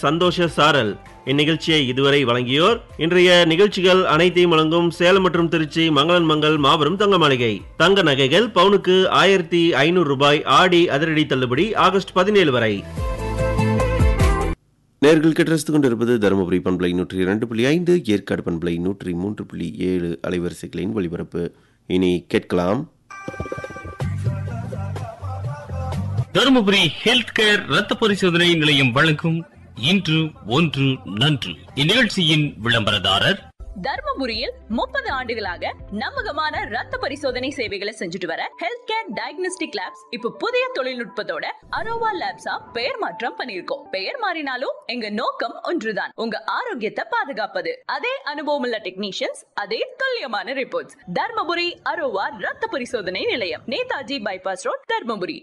சந்தோஷ சாரல் இந்நிகழ்ச்சியை இதுவரை வழங்கியோர் இன்றைய நிகழ்ச்சிகள் அனைத்தையும் வழங்கும் சேலம் மற்றும் திருச்சி மங்களன் மங்கள் மாபெரும் தங்க மாளிகை தங்க நகைகள் பவுனுக்கு ஆயிரத்தி ஐநூறு ரூபாய் ஆடி அதிரடி தள்ளுபடி ஆகஸ்ட் பதினேழு வரை நேர்கள் கெட்டரசித்துக் கொண்டிருப்பது தருமபுரி பண்பலை நூற்றி இரண்டு புள்ளி ஐந்து ஏற்காடு பண்பலை நூற்றி மூன்று புள்ளி ஏழு அலைவரிசைகளின் ஒளிபரப்பு இனி கேட்கலாம் தருமபுரி ஹெல்த் கேர் ரத்த பரிசோதனை நிலையம் வழங்கும் இன்று ஒன்று நன்று இந்நிகழ்ச்சியின் விளம்பரதாரர் தர்மபுரியில் முப்பது ஆண்டுகளாக நம்பகமான ரத்த பரிசோதனை சேவைகளை செஞ்சுட்டு வர ஹெல்த் கேர் டயக்னோஸ்டிக் லேப்ஸ் இப்ப புதிய தொழில்நுட்பத்தோட அரோவா லேப்ஸா பெயர் மாற்றம் பண்ணிருக்கோம் பெயர் மாறினாலும் எங்க நோக்கம் ஒன்றுதான் உங்க ஆரோக்கியத்தை பாதுகாப்பது அதே அனுபவம் உள்ள டெக்னீஷியன்ஸ் அதே துல்லியமான ரிப்போர்ட்ஸ் தர்மபுரி அரோவா ரத்த பரிசோதனை நிலையம் Netaji bypass road Dharmapuri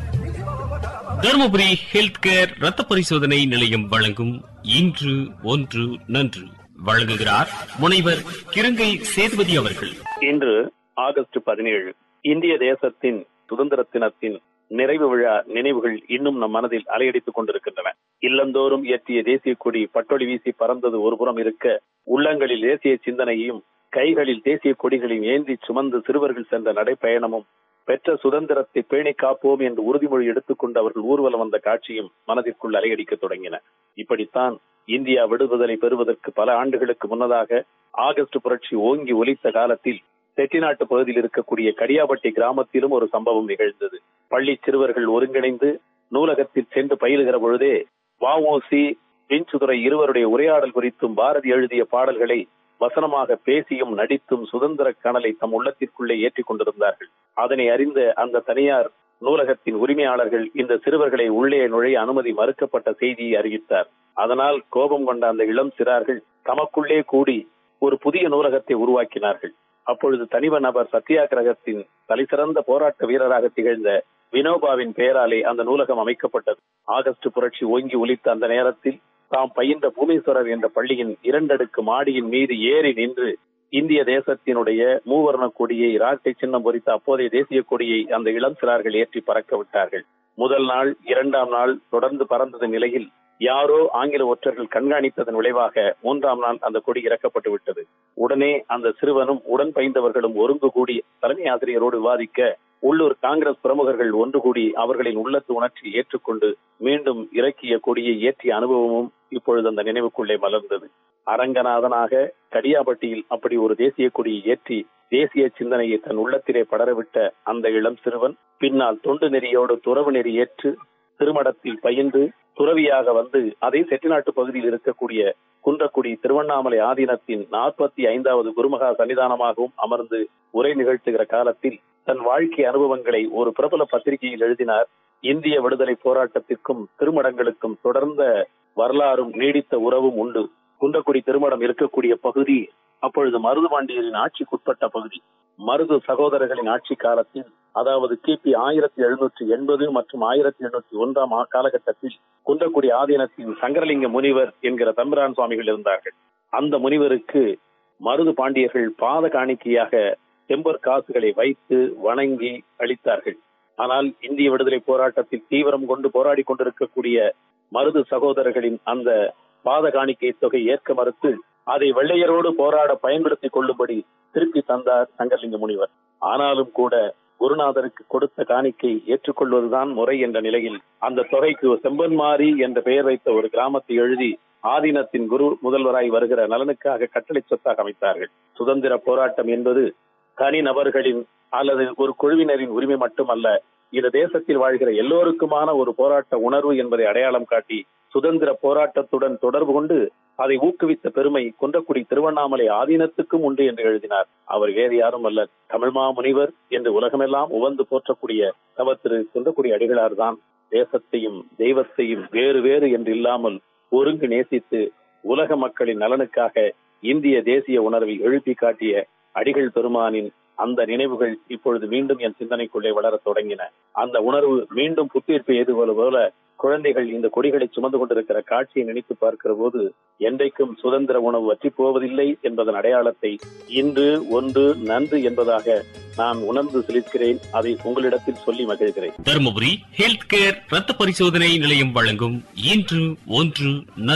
Dharmapuri health care ரத்த பரிசோதனை நிலையம் வழங்கும் இன்று ஒன்று நன்று வழங்குகிறார் முனைவர் கிருங்கை சேதுபதி அவர்கள் இன்று ஆகஸ்ட் பதினேழு இந்திய தேசத்தின் சுதந்திர தினத்தின் நிறைவு விழா நினைவுகள் இன்னும் நம் மனதில் அலையடித்துக் கொண்டிருக்கின்றன இல்லந்தோறும் ஏற்றிய தேசிய கொடி பட்டொளி வீசி பறந்தது ஒருபுறம் இருக்க உள்ளங்களில் தேசிய சிந்தனையும் கைகளில் தேசிய கொடிகளையும் ஏந்தி சுமந்து சிறுவர்கள் சென்ற நடைப்பயணமும் பெற்ற சுதந்திரத்தை பேணி காப்போம் என்று உறுதிமொழி எடுத்துக்கொண்டு அவர்கள் ஊர்வலம் வந்த காட்சியும் மனதிற்குள் அலையடிக்க தொடங்கின இப்படித்தான் இந்தியா விடுதலை பெறுவதற்கு பல ஆண்டுகளுக்கு முன்னதாக ஆகஸ்ட் புரட்சி ஓங்கி ஒலித்த காலத்தில் செட்டிநாட்டு பகுதியில் இருக்கக்கூடிய கடியாபட்டி கிராமத்திலும் ஒரு சம்பவம் நிகழ்ந்தது பள்ளி சிறுவர்கள் ஒருங்கிணைந்து நூலகத்தில் சென்று பயிலுகிற பொழுதே வஉசி பிஞ்சுதுரை இருவருடைய உரையாடல் குறித்தும் பாரதி எழுதிய பாடல்களை வசனமாக பேசியும் நடித்தும் சுதந்திர கனலை தம் உள்ளத்திற்குள்ளே ஏற்றிக் கொண்டிருந்தார்கள் அதனை அறிந்த அந்த தனியார் நூலகத்தின் உரிமையாளர்கள் இந்த சிறுவர்களை உள்ளே நுழைய அனுமதி மறுக்கப்பட்ட செய்தியை அறிவித்தார் அதனால் கோபம் கொண்ட அந்த இளம் சிறார்கள் தமக்குள்ளே கூடி ஒரு புதிய நூலகத்தை உருவாக்கினார்கள் அப்பொழுது தனிவ நபர் சத்தியாகிரகத்தின் தலைசிறந்த போராட்ட வீரராக திகழ்ந்த வினோபாவின் பெயராலே அந்த நூலகம் அமைக்கப்பட்டது ஆகஸ்ட் புரட்சி ஓங்கி ஒலித்த அந்த நேரத்தில் தாம் பயின்ற பூமீஸ்வரர் என்ற பள்ளியின் இரண்டடுக்கு மாடியின் மீது ஏறி நின்று இந்திய தேசத்தினுடைய மூவர்ண கொடியை ராட்டை சின்னம் பொறித்த அப்போதைய தேசிய கொடியை அந்த இளம் சிறார்கள் ஏற்றி பறக்க விட்டார்கள் முதல் நாள் இரண்டாம் நாள் தொடர்ந்து பறந்தது நிலையில் யாரோ ஆங்கில ஒற்றர்கள் கண்காணித்ததன் விளைவாக மூன்றாம் நாள் அந்த கொடி இறக்கப்பட்டு விட்டது உடனே அந்த சிறுவனும் உடன் பயின்றவர்களும் ஒருங்கு கூடி தலைமை ஆசிரியரோடு விவாதிக்க உள்ளூர் காங்கிரஸ் பிரமுகர்கள் ஒன்று கூடி அவர்களின் உள்ளத்து உணர்ச்சி ஏற்றுக்கொண்டு மீண்டும் இறக்கிய கொடியை ஏற்றிய அனுபவமும் இப்பொழுது அந்த நினைவுக்குள்ளே மலர்ந்தது அரங்கநாதனாக கடியாபட்டியில் அப்படி ஒரு தேசிய கொடியை ஏற்றி தேசிய சிந்தனையை தன் உள்ளத்திலே படரவிட்ட அந்த இளம் சிறுவன் பின்னால் தொண்டு நெறியோடு துறவு நெறி ஏற்று திருமடத்தில் பயின்று துறவியாக வந்து அதே செட்டிநாட்டு பகுதியில் இருக்கக்கூடிய குன்றக்குடி திருவண்ணாமலை ஆதீனத்தின் நாற்பத்தி ஐந்தாவது குருமகா சன்னிதானமாகவும் அமர்ந்து உரை நிகழ்த்துகிற காலத்தில் தன் வாழ்க்கை அனுபவங்களை ஒரு பிரபல பத்திரிகையில் எழுதினார் இந்திய விடுதலை போராட்டத்திற்கும் திருமடங்களுக்கும் தொடர்ந்த வரலாறும் நீடித்த உறவும் உண்டு குன்றக்குடி திருமடம் இருக்கக்கூடிய பகுதி அப்பொழுது மருது பாண்டியரின் ஆட்சிக்குட்பட்ட பகுதி மருது சகோதரர்களின் ஆட்சி காலத்தில் அதாவது கிபி ஆயிரத்தி எழுநூற்றி எண்பது மற்றும் ஆயிரத்தி எண்ணூற்றி ஒன்றாம் ஆ- காலகட்டத்தில் குன்றக்குடி ஆதீனத்தின் சங்கரலிங்க முனிவர் என்கிற தம்பிரான் சுவாமிகள் இருந்தார்கள் அந்த முனிவருக்கு மருது பாண்டியர்கள் பாத காணிக்கையாக செம்பர் காசுகளை வைத்து வணங்கி அளித்தார்கள் ஆனால் இந்திய விடுதலை போராட்டத்தில் தீவிரம் கொண்டு போராடி கொண்டிருக்கக்கூடிய மருது சகோதரர்களின் அந்த பாத காணிக்கை தொகை ஏற்க மறுத்து அதை வெள்ளையரோடு போராட பயன்படுத்திக் கொள்ளும்படி திருப்பி தந்தார் சங்கர்லிங்க முனிவர் ஆனாலும் கூட குருநாதருக்கு கொடுத்த காணிக்கை ஏற்றுக்கொள்வதுதான் முறை என்ற நிலையில் அந்த தொகைக்கு செம்பன்மாரி என்ற பெயர் வைத்த ஒரு கிராமத்தை எழுதி ஆதீனத்தின் குரு முதல்வராய் வருகிற நலனுக்காக கட்டளை சொத்தாக அமைத்தார்கள் சுதந்திர போராட்டம் என்பது தனி நபர்களின் அல்லது ஒரு குழுவினரின் உரிமை மட்டுமல்ல இந்த தேசத்தில் வாழ்கிற எல்லோருக்குமான ஒரு போராட்ட உணர்வு என்பதை அடையாளம் காட்டி சுதந்திர போராட்டத்துடன் தொடர்பு கொண்டு அதை ஊக்குவித்த பெருமை குன்றக்குடி திருவண்ணாமலை ஆதீனத்துக்கும் உண்டு என்று எழுதினார் அவர் வேறு யாரும் அல்ல தமிழ்மா முனிவர் என்று உலகமெல்லாம் உவந்து போற்றக்கூடிய தவ திரு குன்றக்குடி அடிகளார் தான் தேசத்தையும் தெய்வத்தையும் வேறு வேறு என்று இல்லாமல் ஒருங்கு நேசித்து உலக மக்களின் நலனுக்காக இந்திய தேசிய உணர்வை எழுப்பி காட்டிய அடிகள் பெருமானின் அந்த நினைவுகள் இப்பொழுது மீண்டும் என் சிந்தனைக்குள்ளே வளரத் தொடங்கின அந்த உணர்வு மீண்டும் புத்துயிர்ப்பு எய்துவது போல குழந்தைகள் இந்த கொடிகளை சுமந்து கொண்டிருக்கிற காட்சியை நினைத்து பார்க்கிற போது என்றைக்கும் சுதந்திர உணவு வற்றி போவதில்லை என்பதன் அடையாளத்தை இன்று ஒன்று நன்று என்பதாக நான் உணர்ந்து செலுக்கிறேன் அதை உங்களிடத்தில் சொல்லி மகிழ்கிறேன் தருமபுரி ஹெல்த் கேர் ரத்த பரிசோதனை நிலையம் வழங்கும் இன்று ஒன்று நன்று